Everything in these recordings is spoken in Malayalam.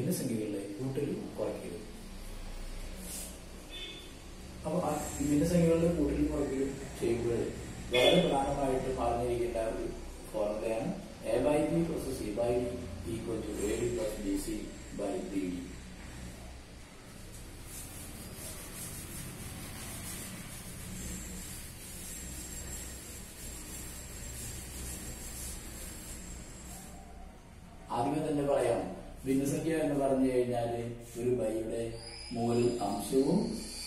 ഭിന്നസംഖ്യകളുടെ കൂട്ടലും കുറയ്ക്കലും അപ്പൊ ആ ഭിന്നസംഖ്യകളുടെ കൂട്ടലും കുറയ്ക്കലും ചെയ്യുമ്പോൾ വളരെ പ്രധാനമായിട്ടും അറിഞ്ഞിരിക്കേണ്ട ഒരു ഫോർമുലയാണ് a by b plus c by d equal to a d plus b c by b d ആദ്യമേ തന്നെ പറയാം ഭിന്നസംഖ്യ എന്ന് പറഞ്ഞു കഴിഞ്ഞാൽ ഒരു ബൈയുടെ മുകളിൽ അംശവും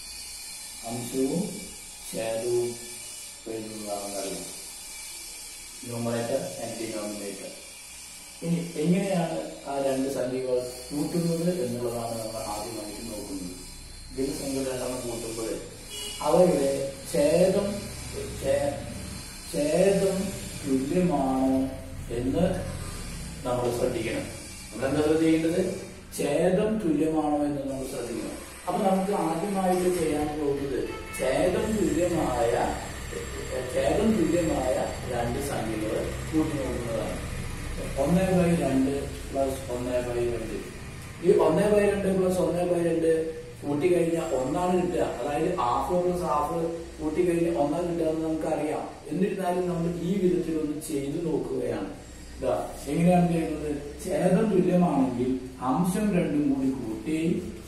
അംശവും ഛേദവും എഴുതുന്നതാണെന്നറിയാം ന്യൂമറേറ്റർ ആൻഡ് ഡിനോമിനേറ്റർ ഇനി എങ്ങനെയാണ് ആ രണ്ട് സംഖ്യകൾ കൂട്ടുന്നത് എന്നുള്ളതാണ് നമ്മൾ ആദ്യമായിട്ട് നോക്കുന്നത് ഭിന്നസംഖ്യ രണ്ടെണ്ണം കൂട്ടുമ്പോൾ അവയുടെ ഛേദം ഛേ- ഛേദം തുല്യമാണ് എന്ന് നമ്മൾ ശ്രദ്ധിക്കണം നമ്മളെന്താ ചെയ്യേണ്ടത് ഛേദം തുല്യമാണോ എന്ന് നമ്മൾ ശ്രദ്ധിക്കണം അപ്പൊ നമുക്ക് ആദ്യമായിട്ട് ചെയ്യാൻ പോകുന്നത് ഛേദം തുല്യമായ ഛേദം തുല്യമായ രണ്ട് സംഖ്യകൾ കൂട്ടി നോക്കുന്നതാണ് ഒന്ന് ബൈ രണ്ട് പ്ലസ് ഒന്ന് ബൈ രണ്ട് ഈ ഒന്ന് ബൈ രണ്ട് പ്ലസ് ഒന്ന് ബൈ രണ്ട് കൂട്ടി കഴിഞ്ഞാൽ ഒന്നാണ് കിട്ടുക അതായത് ഹാഫ് പ്ലസ് ഹാഫ് കൂട്ടി കഴിഞ്ഞാൽ ഒന്നാണ് കിട്ടുക എന്ന് നമുക്കറിയാം എന്നിരുന്നാലും നമ്മൾ ഈ വിധത്തിൽ ഒന്ന് ചെയ്തു നോക്കുകയാണ് ഇതാ എങ്ങനെയാണ് ചെയ്യുന്നത് ഛേദം തുല്യമാണെങ്കിൽ അംശം രണ്ടും കൂടി കൂട്ടി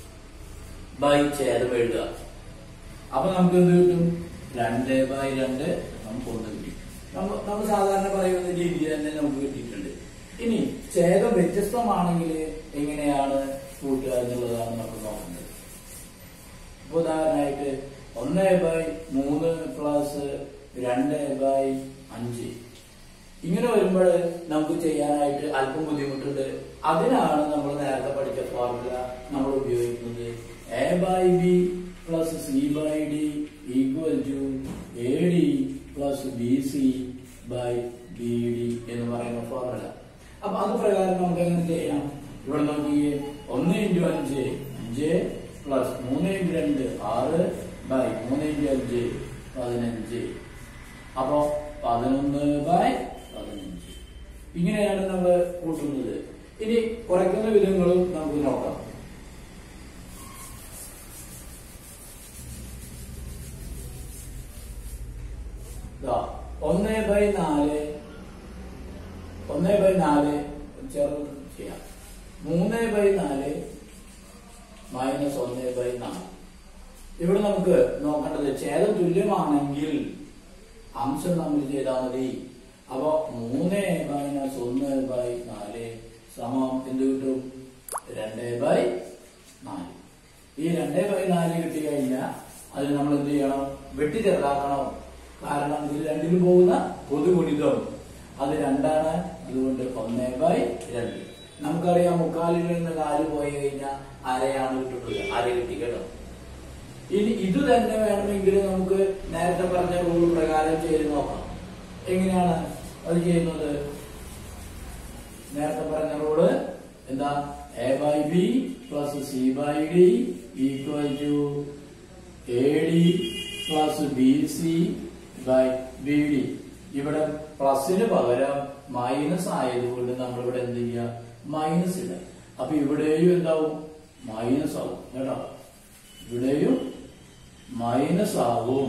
ബൈ ഛേദം എഴുതുക അപ്പൊ നമുക്ക് എന്ത് കിട്ടും രണ്ട് ബൈ രണ്ട് നമുക്ക് ഒന്ന് കിട്ടി നമ്മൾ നമ്മൾ സാധാരണ പറയുന്ന രീതി തന്നെ നമുക്ക് കിട്ടിയിട്ടുണ്ട് ഇനി ഛേദം വ്യത്യസ്തമാണെങ്കിൽ എങ്ങനെയാണ് കൂട്ടുക എന്നുള്ളതാണ് നമ്മൾ നോക്കുന്നത് ഇപ്പൊ ഉദാഹരണമായിട്ട് ഒന്ന് ബൈ മൂന്ന് പ്ലസ് രണ്ട് ബൈ അഞ്ച് ഇങ്ങനെ വരുമ്പോൾ നമുക്ക് ചെയ്യാനായിട്ട് അല്പം ബുദ്ധിമുട്ടുണ്ട് അതിനാണ് നമ്മൾ നേരത്തെ പഠിച്ച ഫോർമുല നമ്മൾ ഉപയോഗിക്കുന്നത് a by b plus c by d equal to a d plus b c by b d എന്ന് പറയുന്ന ഫോർമുല അപ്പൊ അത് പ്രകാരം നമുക്ക് എങ്ങനെ ചെയ്യാം ഇവിടെ നോക്കിയേ ഒന്ന് ഇൻറ്റു അഞ്ച് അഞ്ച് പ്ലസ് മൂന്ന് ഇൻറ്റു രണ്ട് ആറ് ബൈ മൂന്ന് ഇൻറ്റു അഞ്ച് പതിനഞ്ച് അപ്പോ പതിനൊന്ന് ബൈ പതിനഞ്ച് ഇങ്ങനെയാണ് നമ്മൾ കൂട്ടുന്നത് ഇനി കുറയ്ക്കുന്ന വിധങ്ങളും നമുക്ക് നോക്കാം ദാ, ഒന്ന് ബൈ നാല് ഒന്ന് ബൈ നാല് ചേർന്ന് ചെയ്യാം മൂന്ന് ബൈ നാല് മൈനസ് ഒന്ന് ബൈ നാല് ഇവിടെ നമുക്ക് നോക്കേണ്ടത് ഛേദം തുല്യമാണെങ്കിൽ അംശം നമ്മൾ ചെയ്താൽ മതി അപ്പൊ മൂന്ന് മൈനസ് ഒന്ന് ബൈ നാല് സമം എന്ത് കിട്ടും രണ്ട് ബൈ നാല് ഈ രണ്ട് ബൈ നാല് കിട്ടി കഴിഞ്ഞാൽ അത് നമ്മൾ എന്ത് ചെയ്യണം വെട്ടി ചെറുതാക്കണം കാരണം ഇതിൽ രണ്ടിലും പോകുന്ന പൊതുഗുണിതം അത് രണ്ടാണ് അതുകൊണ്ട് ഒന്ന് ബൈ രണ്ട് നമുക്കറിയാം മുക്കാലിൽ നിന്ന് കാല് പോയി കഴിഞ്ഞാൽ അരയാണ് കിട്ടുന്നത് അര കിട്ടി കേട്ടോ ഇനി ഇത് തന്നെ വേണമെങ്കിൽ നമുക്ക് നേരത്തെ പറഞ്ഞ റൂൾ പ്രകാരം ചെയ്ത് നോക്കാം എങ്ങനെയാണ് അത് ചെയ്യുന്നത് നേരത്തെ പറഞ്ഞ റൂള് എന്താ a by b plus c by d equal to a d plus b c by b d ഇവിടെ പ്ലസിന് പകരം മൈനസ് ആയതുകൊണ്ട് നമ്മൾ ഇവിടെ എന്ത് ചെയ്യുക മൈനസ് ഇടുക അപ്പൊ ഇവിടെയും എന്താവും മൈനസ് ആവും കേട്ടോ ഇവിടെയും മൈനസ് ആവും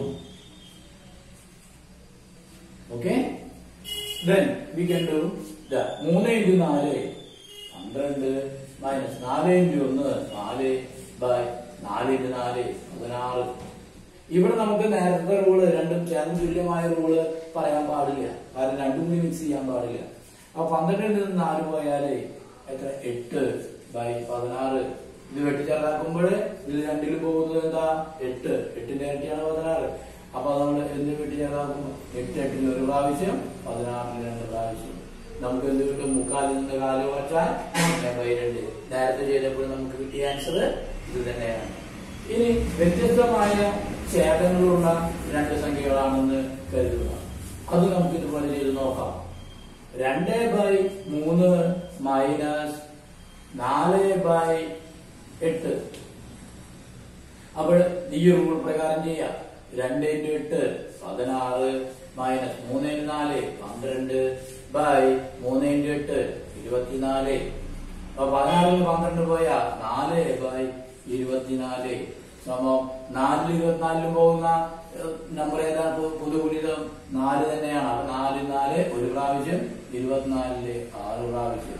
okay then we can do മൂന്ന് ഇൻറ്റു നാല് പന്ത്രണ്ട് മൈനസ് നാല് ഇൻറ്റു ഒന്ന് നാല് ബൈ നാല് ഇൻറ്റു നാല് പതിനാറ് ഇവിടെ നമുക്ക് നേരത്തെ റൂള് രണ്ടും ചേർന്ന് തുല്യമായ റൂള് പറയാൻ പാടില്ല കാരണം രണ്ടും കൂടി മിക്സ് ചെയ്യാൻ പാടില്ല അപ്പൊ പന്ത്രണ്ടിൽ നിന്ന് നാല് പോയാല് എത്ര എട്ട് ബൈ പതിനാറ് ഇത് വെട്ടിച്ചേർത്താക്കുമ്പോൾ ഇത് രണ്ടിൽ പോകുന്നത് എന്താ എട്ട് എട്ടിന്റെ ഇരട്ടിയാണ് പതിനാറ് അപ്പൊ നമ്മൾ എന്ത് വെട്ടിച്ചേർത്താക്കുമ്പോൾ എട്ട് എട്ടിന് ഒരു പ്രാവശ്യം പതിനാറിന് രണ്ട് പ്രാവശ്യം നമുക്ക് എന്ത് കിട്ടും മുക്കാലിൽ നിന്ന് കാല് കുറച്ചാൽ ഒന്ന് ബൈ രണ്ട് നേരത്തെ ചെയ്തപ്പോൾ നമുക്ക് കിട്ടിയ ആൻസർ ഇത് തന്നെയാണ് ഇനി വ്യത്യസ്തമായ ഛേദങ്ങളുള്ള രണ്ട് സംഖ്യകളാണെന്ന് കരുതുക അത് നമുക്ക് ഇതുപോലെ ചെയ്ത് നോക്കാം രണ്ട് ബൈ മൂന്ന് മൈനസ് നാല് ബൈ എട്ട് അപ്പോൾ ഈ റൂൾ പ്രകാരം ചെയ്യാം രണ്ട് ഇൻറ്റു എട്ട് പതിനാറ് മൈനസ് മൂന്ന് ഇൻറ്റു നാല് പന്ത്രണ്ട് ബൈ മൂന്ന് ഇൻറ്റു എട്ട് ഇരുപത്തിനാല് അപ്പൊ പതിനാറിൽ പന്ത്രണ്ട് പോയാ നാല് ബൈ ഇരുപത്തിനാല് സമം നാലിൽ ഇരുപത്തിനാലിലും പോകുന്ന നമ്പർ ഏതാണ് പു- പുതുഗുണിതം നാല് തന്നെയാണ് അപ്പൊ നാല് നാല് ഒരു പ്രാവശ്യം ഇരുപത്തിനാലില് ആറ് പ്രാവശ്യം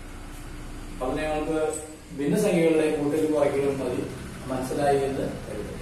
അപ്പൊ നിങ്ങൾക്ക് ഭിന്നസംഖ്യകളുടെ കൂട്ടലും കുറയ്ക്കലും മതി മനസ്സിലായി എന്ന് കരുതുന്നു